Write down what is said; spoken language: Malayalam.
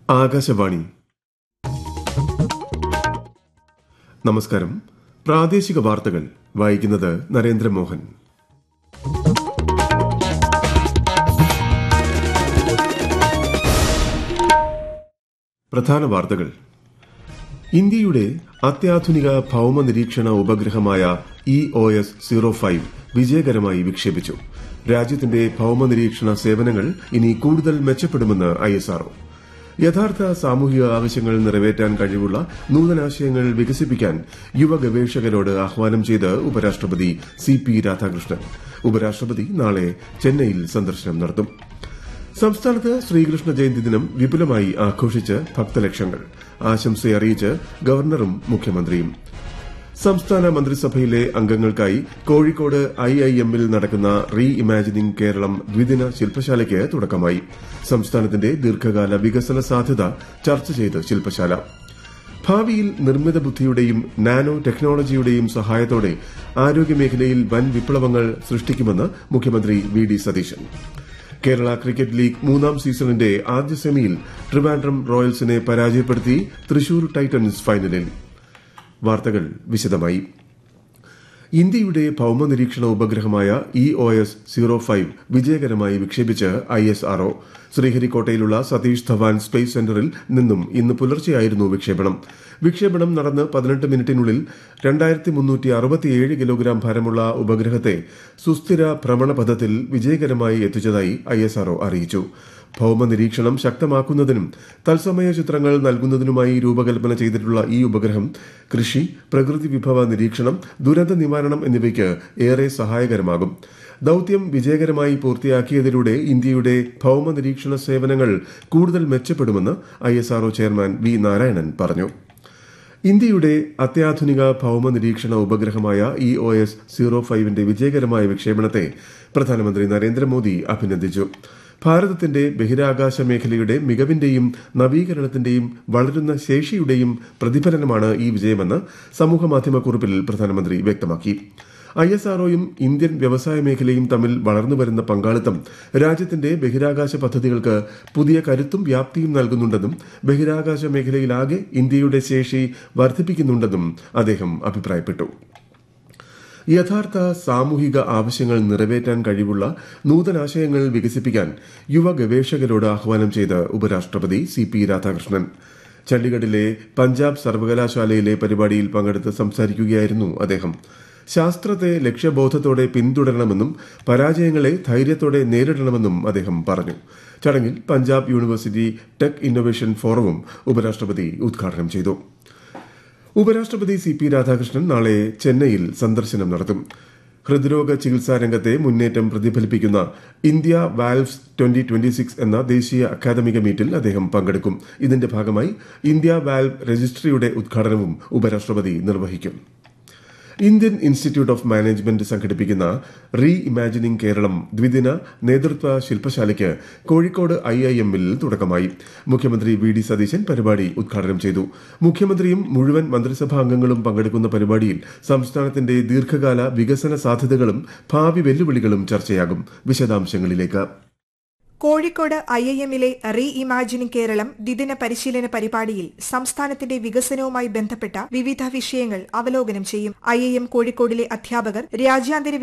ആകാശവാണി നമസ്കാരം പ്രാദേശിക വാർത്തകൾ വായിക്കുന്നത് നരേന്ദ്രമോഹൻ പ്രധാന വാർത്തകൾ ഇന്ത്യയുടെ അത്യാധുനിക ഭൌമ നിരീക്ഷണ ഉപഗ്രഹമായ E O S zero five വിജയകരമായി വിക്ഷേപിച്ചു രാജ്യത്തിന്റെ ഭൌമ നിരീക്ഷണ സേവനങ്ങൾ ഇനി കൂടുതൽ മെച്ചപ്പെടുമെന്ന് ഐഎസ്ആർഒ യഥാർത്ഥ സാമൂഹിക ആവശ്യങ്ങൾ നിറവേറ്റാൻ കഴിവുള്ള നൂതനാശയങ്ങൾ വികസിപ്പിക്കാൻ യുവ ഗവേഷകരോട് ആഹ്വാനം ചെയ്ത് ഉപരാഷ്ട്രപതി സി പി രാധാകൃഷ്ണൻ ഉപരാഷ്ട്രപതി നാളെ ചെന്നൈയിൽ സന്ദർശനം നടത്തും സംസ്ഥാനത്ത് ശ്രീകൃഷ്ണ ജയന്തി ദിനം വിപുലമായി ആഘോഷിച്ച് ഭക്തലക്ഷങ്ങൾ ആശംസയറിയിച്ച് ഗവർണറും മുഖ്യമന്ത്രിയും സംസ്ഥാന മന്ത്രിസഭയിലെ അംഗങ്ങൾക്കായി കോഴിക്കോട് ഐ ഐ എമ്മിൽ നടക്കുന്ന റീ ഇമാജിനിംഗ് കേരളം ദ്വിദിന ശില്പശാലയ്ക്ക് തുടക്കമായി സംസ്ഥാനത്തിന്റെ ദീർഘകാല വികസന സാധ്യത ചർച്ച ചെയ്ത് ശില്പശാല ഭാവിയിൽ നിർമ്മിത ബുദ്ധിയുടെയും നാനോ ടെക്നോളജിയുടെയും സഹായത്തോടെ ആരോഗ്യമേഖലയിൽ വൻ വിപ്ലവങ്ങൾ സൃഷ്ടിക്കുമെന്ന് മുഖ്യമന്ത്രി V D Satheesan Kerala cricket league മൂന്നാം സീസണിന്റെ ആദ്യ സെമിയിൽ ട്രിവാൻഡ്രം റോയൽസിനെ പരാജയപ്പെടുത്തി തൃശൂർ ടൈറ്റൻസ് ഫൈനലിൽ വാർത്തകൾ വിശദമായി ഇന്ത്യയുടെ ഭൌമ നിരീക്ഷണ ഉപഗ്രഹമായ E O S zero five വിജയകരമായി വിക്ഷേപിച്ച് ഐ എസ് ആർഒ ശ്രീഹരിക്കോട്ടയിലുള്ള സതീഷ് ധവാൻ സ്പേസ് സെന്ററിൽ നിന്നും ഇന്ന് പുലർച്ചെയായിരുന്നു വിക്ഷേപണം വിക്ഷേപണം നടന്ന് പതിനെട്ട് മിനിറ്റിനുള്ളിൽ രണ്ടായിരത്തി മുന്നൂറ്റി അറുപത്തിയേഴ് കിലോഗ്രാം ഭാരമുള്ള ഉപഗ്രഹത്തെ സുസ്ഥിര ഭ്രമണപഥത്തിൽ വിജയകരമായി എത്തിച്ചതായി ഐ എസ് ആർഒ അറിയിച്ചു ഭൌമ നിരീക്ഷണം ശക്തമാക്കുന്നതിനും തത്സമയ ചിത്രങ്ങൾ നൽകുന്നതിനുമായി രൂപകൽപ്പന ചെയ്തിട്ടുള്ള ഈ ഉപഗ്രഹം കൃഷി പ്രകൃതി വിഭവ നിരീക്ഷണം ദുരന്ത നിവാരണം എന്നിവയ്ക്ക് ഏറെ സഹായകരമാകും ദൌത്യം വിജയകരമായി പൂർത്തിയാക്കിയതിലൂടെ ഇന്ത്യയുടെ ഭൌമ നിരീക്ഷണ സേവനങ്ങൾ കൂടുതൽ മെച്ചപ്പെടുമെന്ന് ഐ ചെയർമാൻ വി നാരായണൻ പറഞ്ഞു ഇന്ത്യയുടെ അത്യാധുനിക ഭൌമ നിരീക്ഷണ ഉപഗ്രഹമായ ഇ ഒ എസ് സീറോ ഫൈവിന്റെ വിജയകരമായ വിക്ഷേപണത്തെ പ്രധാനമന്ത്രി നരേന്ദ്രമോദി അഭിനന്ദിച്ചു ഭാരതത്തിന്റെ ബഹിരാകാശ മേഖലയുടെ മികവിന്റെയും നവീകരണത്തിന്റെയും വളരുന്ന ശേഷിയുടെയും പ്രതിഫലനമാണ് ഈ വിജയമെന്ന് സമൂഹമാധ്യമക്കുറിപ്പിൽ പ്രധാനമന്ത്രി വ്യക്തമാക്കി ഐ എസ് ആർഒയും ഇന്ത്യൻ വ്യവസായ മേഖലയും തമ്മിൽ വളർന്നുവരുന്ന പങ്കാളിത്തം രാജ്യത്തിന്റെ ബഹിരാകാശ പദ്ധതികൾക്ക് പുതിയ കരുത്തും വ്യാപ്തിയും നൽകുന്നുണ്ടെന്നും ബഹിരാകാശ മേഖലയിലാകെ ഇന്ത്യയുടെ ശേഷി വർദ്ധിപ്പിക്കുന്നുണ്ടെന്നും അദ്ദേഹം അഭിപ്രായപ്പെട്ടു യഥാർത്ഥ സാമൂഹിക ആവശ്യങ്ങൾ നിറവേറ്റാൻ കഴിവുള്ള നൂതനാശയങ്ങൾ വികസിപ്പിക്കാൻ യുവ ഗവേഷകരോട് ആഹ്വാനം ചെയ്ത് ഉപരാഷ്ട്രപതി സി പി രാധാകൃഷ്ണൻ ചണ്ഡിഗഡിലെ പഞ്ചാബ് സർവകലാശാലയിലെ പരിപാടിയിൽ പങ്കെടുത്ത് സംസാരിക്കുകയായിരുന്നു അദ്ദേഹം ശാസ്ത്രത്തെ ലക്ഷ്യബോധത്തോടെ പിന്തുടരണമെന്നും പരാജയങ്ങളെ ധൈര്യത്തോടെ നേരിടണമെന്നും അദ്ദേഹം പറഞ്ഞു ചടങ്ങിൽ പഞ്ചാബ് യൂണിവേഴ്സിറ്റി ടെക് ഇന്നൊവേഷൻ ഫോറവും ഉപരാഷ്ട്രപതി ഉദ്ഘാടനം ചെയ്തു ഉപരാഷ്ട്രപതി സി പി രാധാകൃഷ്ണൻ നാളെ ചെന്നൈയിൽ സന്ദർശനം നടത്തും ഹൃദ്രോഗ ചികിത്സാ രംഗത്തെ മുന്നേറ്റം പ്രതിഫലിപ്പിക്കുന്ന India valves twenty twenty six എന്ന ദേശീയ അക്കാദമിക മീറ്റിൽ അദ്ദേഹം പങ്കെടുക്കും ഇതിന്റെ ഭാഗമായി ഇന്ത്യ വാൽവ് രജിസ്ട്രിയുടെ ഉദ്ഘാടനവും ഉപരാഷ്ട്രപതി നിർവഹിക്കും ഇന്ത്യൻ ഇൻസ്റ്റിറ്റ്യൂട്ട് ഓഫ് മാനേജ്മെന്റ് സംഘടിപ്പിക്കുന്ന റീ ഇമാജിനിംഗ് കേരളം ദ്വിദിന നേതൃത്വ ശില്പശാലയ്ക്ക് കോഴിക്കോട് ഐ ഐ എമ്മിൽ തുടക്കമായി മുഖ്യമന്ത്രി വി ഡി സതീശൻ പരിപാടി ഉദ്ഘാടനം ചെയ്തു മുഖ്യമന്ത്രിയും മുഴുവൻ മന്ത്രിസഭാ അംഗങ്ങളും പങ്കെടുക്കുന്ന പരിപാടിയിൽ സംസ്ഥാനത്തിന്റെ ദീർഘകാല വികസന സാധ്യതകളും ഭാവി വെല്ലുവിളികളും ചർച്ചയാകും വിശദാംശങ്ങളിലേക്ക് കോഴിക്കോട് ഐ ഐ എമ്മിലെ റീ ഇമാജിനിംഗ് കേരളം ദ്വിദിന പരിശീലന പരിപാടിയിൽ സംസ്ഥാനത്തിന്റെ വികസനവുമായി ബന്ധപ്പെട്ട വിവിധ വിഷയങ്ങൾ അവലോകനം ചെയ്യും ഐ ഐ എം കോഴിക്കോടിലെ അധ്യാപകർ രാജ്യാന്തര